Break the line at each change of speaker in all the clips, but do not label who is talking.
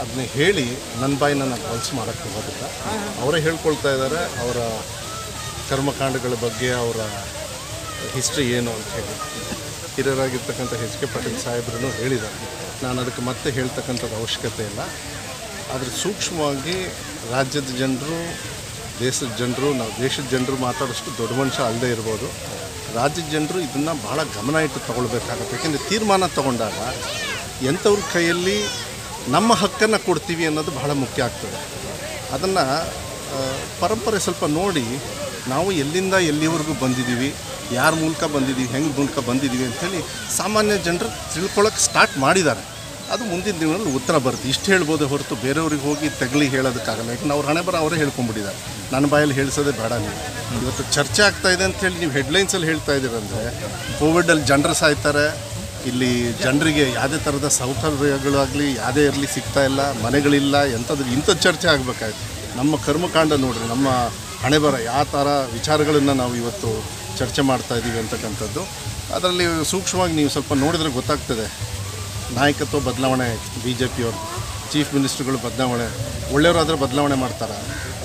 ಅದನ್ನ ಹೇಳಿ ನನ್ನ ಬಾಯಿನ ನಾನು ಹೊಲ್ಸು ಮಾಡೋಕ್ಕೆ ಹೋಗೋದಿಲ್ಲ ಅವರೇ ಹೇಳ್ಕೊಳ್ತಾ ಇದ್ದಾರೆ ಅವರ ಕರ್ಮಕಾಂಡಗಳ ಬಗ್ಗೆ ಅವರ ಹಿಸ್ಟ್ರಿ ಏನು ಅಂತ ಹೇಳಿ ಹಿರಿಯರಾಗಿರ್ತಕ್ಕಂಥ ಎಚ್ ಕೆ ಪಾಟೀಲ್ ಸಾಹೇಬ್ರೂ ಹೇಳಿದ್ದಾರೆ ನಾನು ಅದಕ್ಕೆ ಮತ್ತೆ ಹೇಳ್ತಕ್ಕಂಥದ್ದು ಅವಶ್ಯಕತೆ ಇಲ್ಲ ಆದರೆ ಸೂಕ್ಷ್ಮವಾಗಿ ರಾಜ್ಯದ ಜನರು ದೇಶದ ಜನರು ನಾವು ದೇಶದ ಜನರು ಮಾತಾಡೋಷ್ಟು ದೊಡ್ಡ ಮನುಷ್ಯ ಅಲ್ಲದೆ ಇರ್ಬೋದು ರಾಜ್ಯದ ಜನರು ಇದನ್ನು ಭಾಳ ಗಮನ ಇಟ್ಟು ತಗೊಳ್ಬೇಕಾಗತ್ತೆ ಯಾಕೆಂದರೆ ತೀರ್ಮಾನ ತಗೊಂಡಾಗ ಎಂಥವ್ರ ಕೈಯಲ್ಲಿ ನಮ್ಮ ಹಕ್ಕನ್ನು ಕೊಡ್ತೀವಿ ಅನ್ನೋದು ಬಹಳ ಮುಖ್ಯ ಆಗ್ತದೆ ಅದನ್ನು ಪರಂಪರೆ ಸ್ವಲ್ಪ ನೋಡಿ ನಾವು ಎಲ್ಲಿಂದ ಎಲ್ಲಿವರೆಗೂ ಬಂದಿದ್ದೀವಿ ಯಾರ ಮೂಲಕ ಬಂದಿದ್ದೀವಿ ಹೆಂಗೆ ಮೂಲಕ ಬಂದಿದ್ದೀವಿ ಅಂಥೇಳಿ ಸಾಮಾನ್ಯ ಜನರು ತಿಳ್ಕೊಳಕ್ಕೆ ಸ್ಟಾರ್ಟ್ ಮಾಡಿದ್ದಾರೆ ಅದು ಮುಂದಿನ ದಿನಗಳಲ್ಲಿ ಉತ್ತರ ಬರುತ್ತೆ ಇಷ್ಟು ಹೇಳ್ಬೋದು ಹೊರತು ಬೇರೆಯವ್ರಿಗೆ ಹೋಗಿ ತಗಲಿ ಹೇಳೋದಕ್ಕಾಗಲ್ಲ ಯಾಕಂದ್ರೆ ಅವ್ರ ಹಣೆ ಬರ ಅವರೇ ಹೇಳ್ಕೊಂಡ್ಬಿಟ್ಟಿದ್ದಾರೆ ನನ್ನ ಬಾಯಲ್ಲಿ ಹೇಳಿಸೋದೇ ಬೇಡ ನೀವು ಇವತ್ತು ಚರ್ಚೆ ಆಗ್ತಾ ಇದೆ ಅಂತೇಳಿ ನೀವು ಹೆಡ್ಲೈನ್ಸಲ್ಲಿ ಹೇಳ್ತಾ ಇದ್ದೀರಂದರೆ ಕೋವಿಡಲ್ಲಿ ಜನರು ಸಾಯ್ತಾರೆ ಇಲ್ಲಿ ಜನರಿಗೆ ಯಾವುದೇ ಥರದ ಸೌಕರ್ಯಗಳಾಗಲಿ ಯಾವುದೇ ಇರಲಿ ಸಿಗ್ತಾ ಇಲ್ಲ ಮನೆಗಳಿಲ್ಲ ಎಂಥದ್ದು ಇಂಥದ್ದು ಚರ್ಚೆ ಆಗಬೇಕಾಯ್ತು ನಮ್ಮ ಕರ್ಮಕಾಂಡ ನೋಡ್ರಿ ನಮ್ಮ ಹಣೆ ಬರ ಯಾವ ಥರ ವಿಚಾರಗಳನ್ನು ನಾವು ಇವತ್ತು ಚರ್ಚೆ ಮಾಡ್ತಾ ಇದ್ದೀವಿ ಅಂತಕ್ಕಂಥದ್ದು ಅದರಲ್ಲಿ ಸೂಕ್ಷ್ಮವಾಗಿ ನೀವು ಸ್ವಲ್ಪ ನೋಡಿದ್ರೆ ಗೊತ್ತಾಗ್ತದೆ ನಾಯಕತ್ವ ಬದಲಾವಣೆ ಬಿ ಜೆ ಪಿಯವ್ರು ಚೀಫ್ ಮಿನಿಸ್ಟ್ರುಗಳು ಬದಲಾವಣೆ ಒಳ್ಳೆಯವರಾದರೆ ಬದಲಾವಣೆ ಮಾಡ್ತಾರೆ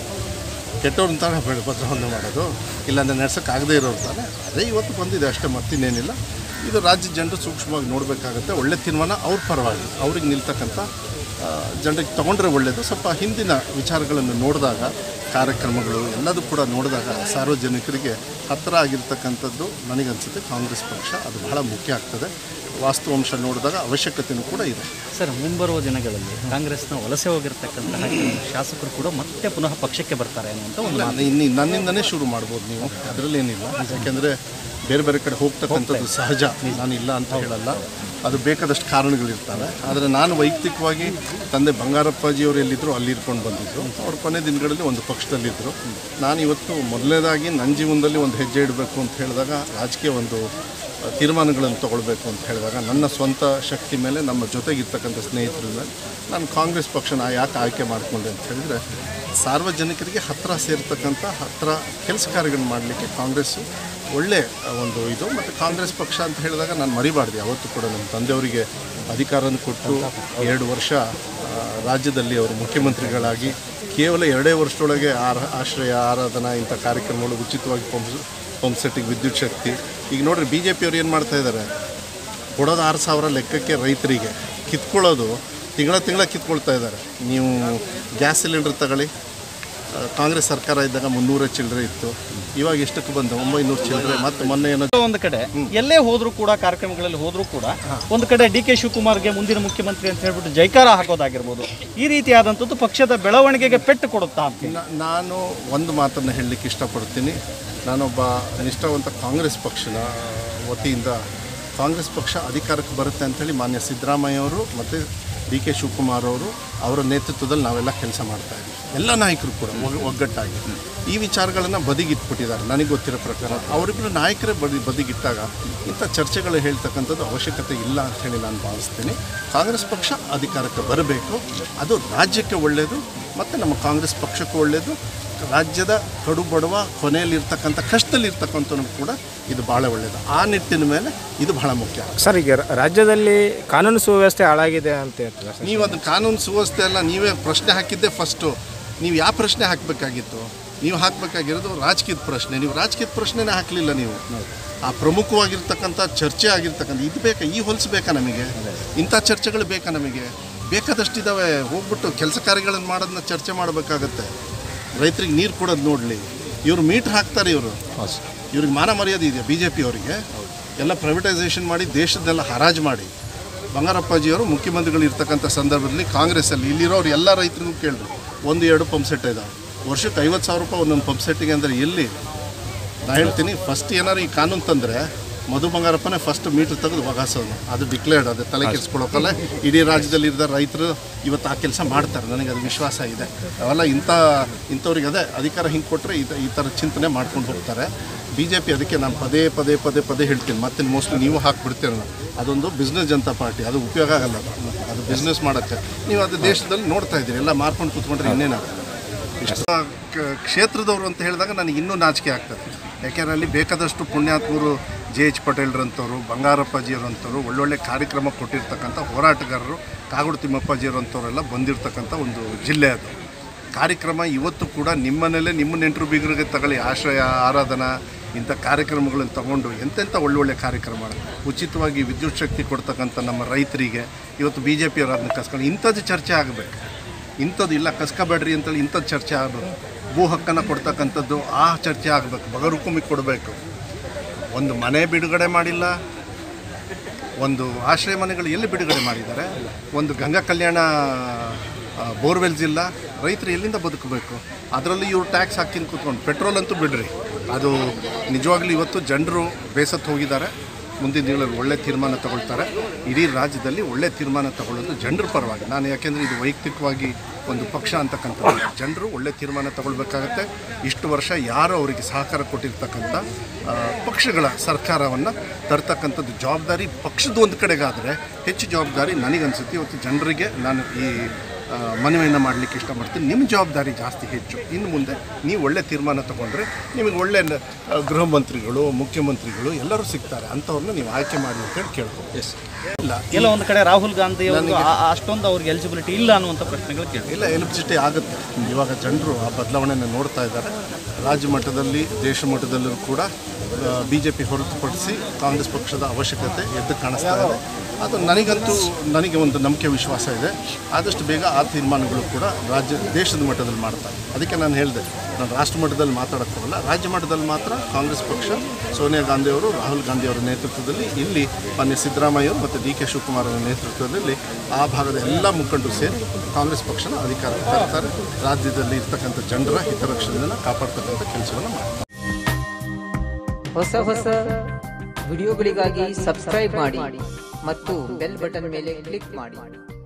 ಕೆಟ್ಟವ್ರು ಅಂತಾನೆ ಬೇಡ ಬದಲಾವಣೆ ಮಾಡೋದು ಇಲ್ಲಾಂದರೆ ನಡ್ಸೋಕ್ಕಾಗದೇ ಇರೋರು ತಾನೆ ಅದೇ ಇವತ್ತು ಬಂದಿದೆ ಅಷ್ಟೇ ಮತ್ತಿನ್ನೇನಿಲ್ಲ ಇದು ರಾಜ್ಯದ ಜನರು ಸೂಕ್ಷ್ಮವಾಗಿ ನೋಡಬೇಕಾಗುತ್ತೆ ಒಳ್ಳೆ ತೀರ್ಮಾನ ಅವ್ರ ಪರವಾಗಿ ಅವ್ರಿಗೆ ನಿಲ್ತಕ್ಕಂಥ ಆ, ಜನರಿಗೆ ತೊಗೊಂಡ್ರೆ ಒಳ್ಳೆಯದು ಸ್ವಲ್ಪ ಹಿಂದಿನ ವಿಚಾರಗಳನ್ನು ನೋಡಿದಾಗ ಕಾರ್ಯಕ್ರಮಗಳು ಎಲ್ಲದೂ ಕೂಡ ನೋಡಿದಾಗ ಸಾರ್ವಜನಿಕರಿಗೆ ಹತ್ತಿರ ಆಗಿರ್ತಕ್ಕಂಥದ್ದು ನನಗನ್ಸುತ್ತೆ ಕಾಂಗ್ರೆಸ್ ಪಕ್ಷ ಅದು ಬಹಳ ಮುಖ್ಯ ಆಗ್ತದೆ ವಾಸ್ತವಾಂಶ ನೋಡಿದಾಗ ಅವಶ್ಯಕತೆಯೂ ಕೂಡ ಇದೆ
ಸರ್ ಮುಂಬರುವ ದಿನಗಳಲ್ಲಿ ಕಾಂಗ್ರೆಸ್ನ ವಲಸೆ ಹೋಗಿರ್ತಕ್ಕಂತಹ ಕೆಲವು ಶಾಸಕರು ಕೂಡ ಮತ್ತೆ ಪುನಃ ಪಕ್ಷಕ್ಕೆ ಬರ್ತಾರೆ ಅನ್ನುವಂಥ ಒಂದು
ಇಲ್ಲ ಇನ್ನು ನನ್ನಿಂದನೇ ಶುರು ಮಾಡ್ಬೋದು ನೀವು ಅದರಲ್ಲೇನಿಲ್ಲ ಯಾಕೆಂದರೆ ಬೇರೆ ಬೇರೆ ಕಡೆ ಹೋಗ್ತಕ್ಕಂಥದ್ದು ಸಹಜ ನಾನು ಇಲ್ಲ ಅಂತ ಹೇಳಲ್ಲ ಅದು ಬೇಕಾದಷ್ಟು ಕಾರಣಗಳಿರ್ತವೆ ಆದರೆ ನಾನು ವೈಯಕ್ತಿಕವಾಗಿ ತಂದೆ ಬಂಗಾರಪ್ಪಾಜಿಯವರು ಎಲ್ಲಿದ್ದರು ಅಲ್ಲಿ ಇರ್ಕೊಂಡು ಬಂದಿದ್ದರು ಅವ್ರ ಕೊನೆ ದಿನಗಳಲ್ಲಿ ಒಂದು ಪಕ್ಷದಲ್ಲಿದ್ದರು ನಾನು ಇವತ್ತು ಮೊದಲನೇದಾಗಿ ನನ್ನ ಜೀವನದಲ್ಲಿ ಒಂದು ಹೆಜ್ಜೆ ಇಡಬೇಕು ಅಂತ ಹೇಳಿದಾಗ ರಾಜಕೀಯ ಒಂದು ಆ, ತೀರ್ಮಾನಗಳನ್ನು ತಗೊಳ್ಬೇಕು ಅಂತ ಹೇಳಿದಾಗ ನನ್ನ ಸ್ವಂತ ಶಕ್ತಿ ಮೇಲೆ ನಮ್ಮ ಜೊತೆಗಿರ್ತಕ್ಕಂಥ ಸ್ನೇಹಿತರ ಮೇಲೆ ನಾನು ಕಾಂಗ್ರೆಸ್ ಪಕ್ಷನ ಯಾಕೆ ಆಯ್ಕೆ ಮಾಡಿಕೊಂಡೆ ಅಂತ ಹೇಳಿದರೆ ಸಾರ್ವಜನಿಕರಿಗೆ ಹತ್ತಿರ ಸೇರ್ತಕ್ಕಂಥ ಹತ್ತಿರ ಕೆಲಸ ಕಾರ್ಯಗಳನ್ನ ಮಾಡಲಿಕ್ಕೆ ಕಾಂಗ್ರೆಸ್ಸು ಒಳ್ಳೆ ಒಂದು ಇದು ಮತ್ತು ಕಾಂಗ್ರೆಸ್ ಪಕ್ಷ ಅಂತ ಹೇಳಿದಾಗ ನಾನು ಮರಿಬಾರ್ದು ಯಾವತ್ತೂ ಕೂಡ ನಮ್ಮ ತಂದೆಯವರಿಗೆ ಅಧಿಕಾರನ ಕೊಟ್ಟು ಎರಡು ವರ್ಷ ಆ, ರಾಜ್ಯದಲ್ಲಿ ಅವರು ಮುಖ್ಯಮಂತ್ರಿಗಳಾಗಿ ಕೇವಲ ಎರಡೇ ವರ್ಷದೊಳಗೆ ಆರ ಆಶ್ರಯ ಆರಾಧನಾ ಇಂಥ ಕಾರ್ಯಕ್ರಮಗಳು ಉಚಿತವಾಗಿ ಪಂಪ್ ಪಂಪ್ ಸೆಟ್ಟಿಗೆ ವಿದ್ಯುತ್ ಶಕ್ತಿ ಈಗ ನೋಡ್ರಿ ಬಿ ಜೆ ಪಿಯವ್ರು ಏನು ಮಾಡ್ತಾ ಇದ್ದಾರೆ ಕೊಡೋದು ಆರು ಸಾವಿರ ಲೆಕ್ಕಕ್ಕೆ ರೈತರಿಗೆ ಕಿತ್ಕೊಳ್ಳೋದು ತಿಂಗಳ ತಿಂಗಳ ಕಿತ್ಕೊಳ್ತಾ ಇದ್ದಾರೆ ನೀವು ಗ್ಯಾಸ್ ಸಿಲಿಂಡರ್ ತಗೊಳ್ಳಿ ಆ, ಕಾಂಗ್ರೆಸ್ ಸರ್ಕಾರ ಇದ್ದಾಗ ಮುನ್ನೂರ ಚಿಲ್ಲರೆ ಇತ್ತು ಇವಾಗ ಎಷ್ಟಕ್ಕೆ ಬಂದು ಒಂಬೈನೂರು ಚಿಲ್ಲರೆ ಮತ್ತು ಮೊನ್ನೆ ಏನೋ
ಒಂದು ಕಡೆ ಎಲ್ಲೇ ಹೋದ್ರೂ ಕೂಡ ಕಾರ್ಯಕ್ರಮಗಳಲ್ಲಿ ಹೋದ್ರೂ ಕೂಡ ಒಂದು ಕಡೆ ಡಿ ಕೆ ಶಿವಕುಮಾರ್ಗೆ ಮುಂದಿನ ಮುಖ್ಯಮಂತ್ರಿ ಅಂತ ಹೇಳ್ಬಿಟ್ಟು ಜೈಕಾರ ಹಾಕೋದಾಗಿರ್ಬೋದು ಈ ರೀತಿಯಾದಂಥದ್ದು ಪಕ್ಷದ ಬೆಳವಣಿಗೆಗೆ ಪೆಟ್ಟು ಕೊಡುತ್ತಾ ಅಂತ
ನಾ- ನಾನು ಒಂದು ಮಾತನ್ನು ಹೇಳಲಿಕ್ಕೆ ಇಷ್ಟಪಡ್ತೀನಿ ನಾನೊಬ್ಬ ನಿಷ್ಠಾವಂತ ಕಾಂಗ್ರೆಸ್ ಪಕ್ಷದ ವತಿಯಿಂದ ಕಾಂಗ್ರೆಸ್ ಪಕ್ಷ ಅಧಿಕಾರಕ್ಕೆ ಬರುತ್ತೆ ಅಂತೇಳಿ ಮಾನ್ಯ ಸಿದ್ದರಾಮಯ್ಯ ಅವರು ಮತ್ತು ಡಿ ಕೆ ಶಿವಕುಮಾರ್ ಅವರು ಅವರ ನೇತೃತ್ವದಲ್ಲಿ ನಾವೆಲ್ಲ ಕೆಲಸ ಮಾಡ್ತಾ ಇದ್ದೀವಿ ಎಲ್ಲ ನಾಯಕರು ಕೂಡ ಒಗ್- ಒಗ್ಗಟ್ಟಾಗಿ ಈ ವಿಚಾರಗಳನ್ನು ಬದಿಗಿಟ್ಬಿಟ್ಟಿದ್ದಾರೆ ನನಗೆ ಗೊತ್ತಿರೋ ಪ್ರಕಾರ ಅವರಿಬ್ಬರು ನಾಯಕರೇ ಬದಿ ಬದಿಗಿಟ್ಟಾಗ ಇಂಥ ಚರ್ಚೆಗಳು ಹೇಳ್ತಕ್ಕಂಥದ್ದು ಅವಶ್ಯಕತೆ ಇಲ್ಲ ಅಂತ ಹೇಳಿ ನಾನು ಭಾವಿಸ್ತೀನಿ ಕಾಂಗ್ರೆಸ್ ಪಕ್ಷ ಅಧಿಕಾರಕ್ಕೆ ಬರಬೇಕು ಅದು ರಾಜ್ಯಕ್ಕೆ ಒಳ್ಳೆಯದು ಮತ್ತು ನಮ್ಮ ಕಾಂಗ್ರೆಸ್ ಪಕ್ಷಕ್ಕೂ ಒಳ್ಳೆಯದು ರಾಜ್ಯದ ಕಡು ಬಡವ ಕೊನೆಯಲ್ಲಿರ್ತಕ್ಕಂಥ ಕಷ್ಟದಲ್ಲಿರ್ತಕ್ಕಂಥವ್ರು ಕೂಡ ಇದು ಭಾಳ ಒಳ್ಳೆಯದು ಆ ನಿಟ್ಟಿನ ಮೇಲೆ ಇದು ಬಹಳ ಮುಖ್ಯ
ಸರ್ ಈಗ ರ- ರಾಜ್ಯದಲ್ಲಿ ಕಾನೂನು ಸುವ್ಯವಸ್ಥೆ ಹಾಳಾಗಿದೆ ಅಂತ ಹೇಳ್ತಾರೆ ಸರ್
ನೀವು ಅದು ಕಾನೂನು ಸುವ್ಯವಸ್ಥೆ ಎಲ್ಲ ನೀವೇ ಪ್ರಶ್ನೆ ಹಾಕಿದ್ದೆ ಫಸ್ಟು ನೀವು ಯಾವ ಪ್ರಶ್ನೆ ಹಾಕಬೇಕಾಗಿತ್ತು ನೀವು ಹಾಕಬೇಕಾಗಿರೋದು ರಾಜಕೀಯದ ಪ್ರಶ್ನೆ ನೀವು ರಾಜಕೀಯದ ಪ್ರಶ್ನೆನೇ ಹಾಕಲಿಲ್ಲ ನೀವು ಆ ಪ್ರಮುಖವಾಗಿರ್ತಕ್ಕಂಥ ಚರ್ಚೆ ಆಗಿರ್ತಕ್ಕಂಥ ಇದು ಬೇಕಾ ಈ ಹೊಲಸು ಬೇಕಾ ನಮಗೆ ಇಂಥ ಚರ್ಚೆಗಳು ಬೇಕಾ ನಮಗೆ ಬೇಕಾದಷ್ಟಿದ್ದಾವೆ ಹೋಗ್ಬಿಟ್ಟು ಕೆಲಸ ಕಾರ್ಯಗಳನ್ನು ಮಾಡೋದನ್ನ ಚರ್ಚೆ ಮಾಡಬೇಕಾಗತ್ತೆ ರೈತರಿಗೆ ನೀರು ಕೊಡೋದು ನೋಡಲಿ ಇವರು ಮೀಟ್ರ್ ಹಾಕ್ತಾರೆ ಇವರು ಇವ್ರಿಗೆ ಮಾನ ಮರ್ಯಾದೆ ಇದೆಯಾ ಬಿ ಜೆ ಪಿಯವರಿಗೆ ಎಲ್ಲ ಪ್ರೈವೇಟೈಸೇಷನ್ ಮಾಡಿ ದೇಶದೆಲ್ಲ ಹರಾಜು ಮಾಡಿ ಬಂಗಾರಪ್ಪಾಜಿಯವರು ಮುಖ್ಯಮಂತ್ರಿಗಳು ಇರ್ತಕ್ಕಂಥ ಸಂದರ್ಭದಲ್ಲಿ ಕಾಂಗ್ರೆಸ್ಸಲ್ಲಿ ಇಲ್ಲಿರೋರು ಎಲ್ಲ ರೈತರಿಗೂ ಕೇಳಿದ್ರು ಒಂದು ಎರಡು ಪಂಪ್ ಸೆಟ್ ಇದಾವೆ ವರ್ಷಕ್ಕೆ ಐವತ್ತು ಸಾವಿರ ರೂಪಾಯಿ ಒಂದೊಂದು ಪಂಪ್ ಸೆಟ್ಟಿಗೆ ಅಂದರೆ ಎಲ್ಲಿ ನಾ ಹೇಳ್ತೀನಿ ಫಸ್ಟ್ ಏನಾರು ಈ ಕಾನೂನು ತಂದರೆ ಮಧು ಬಂಗಾರಪ್ಪನೇ ಫಸ್ಟ್ ಮೀಟ್ರ್ ತೆಗೆದು ಒಗಾಸೋದು ಅದು ಡಿಕ್ಲೇರ್ಡ್ ಅದು ತಲೆ ಕೆಡಿಸ್ಕೊಳ್ಳೋಕ್ಕಲ್ಲ ಇಡೀ ರಾಜ್ಯದಲ್ಲಿ ಇದ್ದ ರೈತರು ಇವತ್ತು ಆ ಕೆಲಸ ಮಾಡ್ತಾರೆ ನನಗೆ ಅದು ವಿಶ್ವಾಸ ಇದೆ ಅವೆಲ್ಲ ಇಂಥ ಇಂಥವ್ರಿಗೆ ಅದೇ ಅಧಿಕಾರ ಹಿಂಗೆ ಕೊಟ್ಟರೆ ಈ ಈ ಥರ ಚಿಂತನೆ ಮಾಡ್ಕೊಂಡು ಹೋಗ್ತಾರೆ ಬಿ ಜೆ ಪಿ ಅದಕ್ಕೆ ನಾನು ಪದೇ ಪದೇ ಪದೇ ಪದೇ ಹೇಳ್ತೀನಿ ಮತ್ತೆ ಮೋಸ್ಟ್ಲಿ ನೀವು ಹಾಕ್ಬಿಡ್ತೀರ ಅದೊಂದು ಬಿಸ್ನೆಸ್ ಜನತಾ ಪಾರ್ಟಿ ಅದು ಉಪಯೋಗ ಆಗಲ್ಲ ಅದು. ಅದು ಬಿಸ್ನೆಸ್ ಮಾಡೋಕ್ಕೆ ನೀವು ಅದು ದೇಶದಲ್ಲಿ ನೋಡ್ತಾ ಇದ್ದೀರಿ ಎಲ್ಲ ಮಾರ್ಕೊಂಡು ಕೂತ್ಕೊಂಡ್ರೆ ಇನ್ನೇನಾಗ್ತದೆ ಇಷ್ಟು ಕ- ಕ್ಷೇತ್ರದವರು ಅಂತ ಹೇಳಿದಾಗ ನನಗೆ ಇನ್ನೂ ನಾಚಿಕೆ ಆಗ್ತದೆ ಯಾಕೆಂದರೆ ಅಲ್ಲಿ ಬೇಕಾದಷ್ಟು ಪುಣ್ಯಾತ್ಮರು ಜೆ ಎಚ್ ಪಟೇಲ್ರಂಥವ್ರು ಬಂಗಾರಪ್ಪಾಜಿಯವರಂಥವ್ರು ಒಳ್ಳೊಳ್ಳೆ ಕಾರ್ಯಕ್ರಮ ಕೊಟ್ಟಿರ್ತಕ್ಕಂಥ ಹೋರಾಟಗಾರರು ಕಾಗೋಡು ತಿಮ್ಮಪ್ಪಾಜಿಯವರಂಥವರೆಲ್ಲ ಬಂದಿರತಕ್ಕಂಥ ಒಂದು ಜಿಲ್ಲೆ ಅದು ಕಾರ್ಯಕ್ರಮ ಇವತ್ತು ಕೂಡ ನಿಮ್ಮನೇಲೆ ನಿಮ್ಮ ನೆಂಟರು ಬೀಗರಿಗೆ ತಗೊಳ್ಳಿ ಆಶ್ರಯ ಆರಾಧನಾ ಇಂಥ ಕಾರ್ಯಕ್ರಮಗಳನ್ನು ತಗೊಂಡು ಎಂತೆಂಥ ಒಳ್ಳೊಳ್ಳೆ ಕಾರ್ಯಕ್ರಮ ಉಚಿತವಾಗಿ ವಿದ್ಯುತ್ ಶಕ್ತಿ ಕೊಡ್ತಕ್ಕಂಥ ನಮ್ಮ ರೈತರಿಗೆ ಇವತ್ತು ಬಿ ಜೆ ಪಿಯವರು ಅದನ್ನ ಕಸ್ಕೊಂಡು ಇಂಥದ್ದು ಚರ್ಚೆ ಆಗಬೇಕು ಇಂಥದ್ದು ಇಲ್ಲ ಕಸ್ಕೋಬೇಡ್ರಿ ಅಂತೇಳಿ ಇಂಥದ್ದು ಚರ್ಚೆ ಆಗಬೇಕು ಭೂ ಹಕ್ಕನ್ನು ಕೊಡ್ತಕ್ಕಂಥದ್ದು ಆ ಚರ್ಚೆ ಆಗಬೇಕು ಬಗರುಕುಮಿ ಕೊಡಬೇಕು ಒಂದು ಮನೆ ಬಿಡುಗಡೆ ಮಾಡಿಲ್ಲ ಒಂದು ಆಶ್ರಯ ಮನೆಗಳು ಎಲ್ಲಿ ಬಿಡುಗಡೆ ಮಾಡಿದ್ದಾರೆ ಒಂದು ಗಂಗಾ ಕಲ್ಯಾಣ ಆ, ಬೋರ್ವೆಲ್ಸ್ ಇಲ್ಲ ರೈತರು ಎಲ್ಲಿಂದ ಬದುಕಬೇಕು ಅದರಲ್ಲಿ ಇವ್ರು ಟ್ಯಾಕ್ಸ್ ಹಾಕಿನ ಕೂತ್ಕೊಂಡು ಪೆಟ್ರೋಲ್ ಅಂತೂ ಬಿಡ್ರಿ ಅದು ನಿಜವಾಗ್ಲೂ ಇವತ್ತು ಜನರು ಬೇಸತ್ತು ಹೋಗಿದ್ದಾರೆ ಮುಂದಿನ ದಿನಗಳಲ್ಲಿ ಒಳ್ಳೆ ತೀರ್ಮಾನ ತಗೊಳ್ತಾರೆ ಇಡೀ ರಾಜ್ಯದಲ್ಲಿ ಒಳ್ಳೆ ತೀರ್ಮಾನ ತಗೊಳ್ಳೋದು ಜನರ ಪರವಾಗಿ ನಾನು ಯಾಕೆಂದರೆ ಇದು ವೈಯಕ್ತಿಕವಾಗಿ ಒಂದು ಪಕ್ಷ ಅಂತಕ್ಕಂಥದ್ದು ಜನರು ಒಳ್ಳೆ ತೀರ್ಮಾನ ತಗೊಳ್ಬೇಕಾಗತ್ತೆ ಇಷ್ಟು ವರ್ಷ ಯಾರು ಅವರಿಗೆ ಸಹಕಾರ ಕೊಟ್ಟಿರ್ತಕ್ಕಂಥ ಆ, ಪಕ್ಷಗಳ ಸರ್ಕಾರವನ್ನು ತರ್ತಕ್ಕಂಥದ್ದು ಜವಾಬ್ದಾರಿ ಪಕ್ಷದ ಒಂದು ಕಡೆಗಾದರೆ ಹೆಚ್ಚು ಜವಾಬ್ದಾರಿ ನನಗನ್ಸುತ್ತೆ ಇವತ್ತು ಜನರಿಗೆ ನಾನು ಈ ಆ, ಮನವಿಯನ್ನು ಮಾಡಲಿಕ್ಕೆ ಇಷ್ಟಪಡ್ತೀನಿ ನಿಮ್ಮ ಜವಾಬ್ದಾರಿ ಜಾಸ್ತಿ ಹೆಚ್ಚು ಇನ್ನು ಮುಂದೆ ನೀವು ಒಳ್ಳೆ ತೀರ್ಮಾನ ತಗೊಂಡ್ರೆ ನಿಮಗೆ ಒಳ್ಳೆ ನ- ಆ, ಗೃಹ ಮಂತ್ರಿಗಳು ಮುಖ್ಯಮಂತ್ರಿಗಳು ಎಲ್ಲರೂ ಸಿಗ್ತಾರೆ ಅಂಥವ್ರನ್ನ ನೀವು ಆಯ್ಕೆ ಮಾಡಿ ಅಂತೇಳಿ ಕೇಳ್ಕೊಂಡು ಇಲ್ಲ
ಎಲ್ಲ ಒಂದು ಕಡೆ ರಾಹುಲ್ ಗಾಂಧಿ ಅವರು ಅಷ್ಟೊಂದು ಅವ್ರಿಗೆ ಎಲಿಜಿಬಿಲಿಟಿ ಇಲ್ಲ ಅನ್ನುವಂಥ ಪ್ರಶ್ನೆಗಳು ಕೇಳಿ
ಇಲ್ಲ ಎಲೆಕ್ಟ್ರಿಸಿಟಿ ಆಗುತ್ತೆ ಇವಾಗ ಜನರು ಆ ಬದಲಾವಣೆಯನ್ನು ನೋಡ್ತಾ ಇದ್ದಾರೆ ರಾಜ್ಯ ಮಟ್ಟದಲ್ಲಿ ದೇಶ ಮಟ್ಟದಲ್ಲೂ ಕೂಡ ಬಿ ಜೆ ಪಿ ಹೊರತುಪಡಿಸಿ ಕಾಂಗ್ರೆಸ್ ಪಕ್ಷದ ಅವಶ್ಯಕತೆ ಎದ್ದು ಕಾಣಿಸ್ತಾ ಇದೆ ಅದು ನನಗಂತೂ ನನಗೆ ಒಂದು ನಂಬಿಕೆ ವಿಶ್ವಾಸ ಇದೆ ಆದಷ್ಟು ಬೇಗ ಆ ತೀರ್ಮಾನಗಳು ಕೂಡ ರಾಜ್ಯ ದೇಶದ ಮಟ್ಟದಲ್ಲಿ ಮಾಡ್ತಾರೆ ಅದಕ್ಕೆ ನಾನು ಹೇಳಿದೆ ನಾನು ರಾಷ್ಟ್ರ ಮಟ್ಟದಲ್ಲಿ ಮಾತಾಡೋಕ್ಕಾಗಲ್ಲ ರಾಜ್ಯ ಮಟ್ಟದಲ್ಲಿ ಮಾತ್ರ ಕಾಂಗ್ರೆಸ್ ಪಕ್ಷ ಸೋನಿಯಾ ಗಾಂಧಿಯವರು ರಾಹುಲ್ ಗಾಂಧಿಯವರ ನೇತೃತ್ವದಲ್ಲಿ ಇಲ್ಲಿ ಮಾನ್ಯ ಸಿದ್ದರಾಮಯ್ಯ ಮತ್ತು ಡಿ ಕೆ ಶಿವಕುಮಾರ್ ಅವರ ನೇತೃತ್ವದಲ್ಲಿ ಆ ಭಾಗದ ಎಲ್ಲ ಮುಖಂಡರು ಸೇರಿ ಕಾಂಗ್ರೆಸ್ ಪಕ್ಷನ ಅಧಿಕಾರಕ್ಕೆ ತರ್ತಾರೆ ರಾಜ್ಯದಲ್ಲಿ ಇರ್ತಕ್ಕಂಥ ಜನರ ಹಿತರಕ್ಷಣೆಯನ್ನು ಕಾಪಾಡ್ತಕ್ಕಂಥ ಕೆಲಸವನ್ನು ಮಾಡ್ತಾರೆ
ಹೊಸ ಹೊಸ ವಿಡಿಯೋಗಳಿಗಾಗಿ ಸಬ್ಸ್ಕ್ರೈಬ್ ಮಾಡಿ ಮತ್ತು ಬೆಲ್ ಬಟನ್ ಮೇಲೆ ಕ್ಲಿಕ್ ಮಾಡಿ